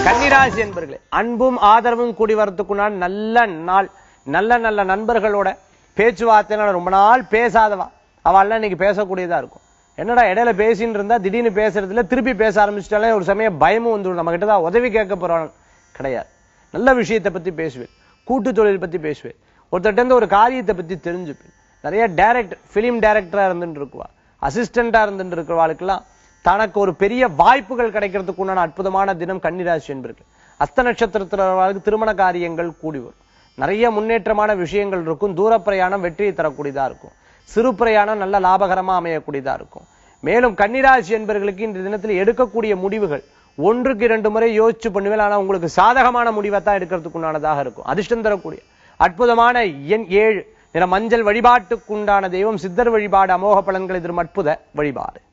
கன்னிராசி என்பர்களே அன்பும் ஆதரவும் கூடி வரத்துக்குண்டான நல்ல நாள் நல்ல நல்ல நண்பர்களோட பேச்சுவார்த்தை ரொம்ப நாள் பேசாதவா அவள்லாம் இன்னைக்கு பேசக்கூடியதா இருக்கும் என்னடா இடையில பேசின்னு இருந்தா திடீர்னு பேசுறதுல திருப்பி பேச ஆரம்பிச்சிட்டாலே ஒரு சமயம் பயமும் வந்துடும் நம்ம கிட்ட தான் உதவி கேட்க போறோம் கிடையாது நல்ல விஷயத்தை பத்தி பேசுவேன் கூட்டு தொழில் பத்தி பேசுவேன் ஒருத்தர்ட்ட இருந்து ஒரு காரியத்தை பத்தி தெரிஞ்சுப்பேன் நிறைய டைரக்ட் பிலிம் டைரக்டரா இருந்துட்டு இருக்குவா அசிஸ்டண்டா இருந்துட்டு இருக்கிறவாளுக்கெல்லாம் தனக்கு ஒரு பெரிய வாய்ப்புகள் கிடைக்கிறதுக்கு உண்டான அற்புதமான தினம் கன்னிராசி என்பர்கள் அஸ்த நட்சத்திரத்திற்கு திருமண காரியங்கள் கூடி வரும் நிறைய முன்னேற்றமான விஷயங்கள் இருக்கும் தூர பிரயாணம் வெற்றியை தரக்கூடியதா இருக்கும் சிறு பிரயாணம் நல்ல லாபகரமா அமையக்கூடியதா இருக்கும் மேலும் கன்னிராசி என்பவர்களுக்கு இந்த தினத்தில் எடுக்கக்கூடிய முடிவுகள் ஒன்றுக்கு இரண்டு முறை யோசிச்சு பண்ணுவேன் ஆனா உங்களுக்கு சாதகமான முடிவை தான் எடுக்கிறதுக்கு உண்டானதாக இருக்கும் அதிர்ஷ்டம் தரக்கூடிய அற்புதமான எண் ஏழு நிற மஞ்சள் வழிபாட்டுக்குண்டான தெய்வம் சித்தர் வழிபாடு அமோக பலன்களை தரும் அற்புத வழிபாடு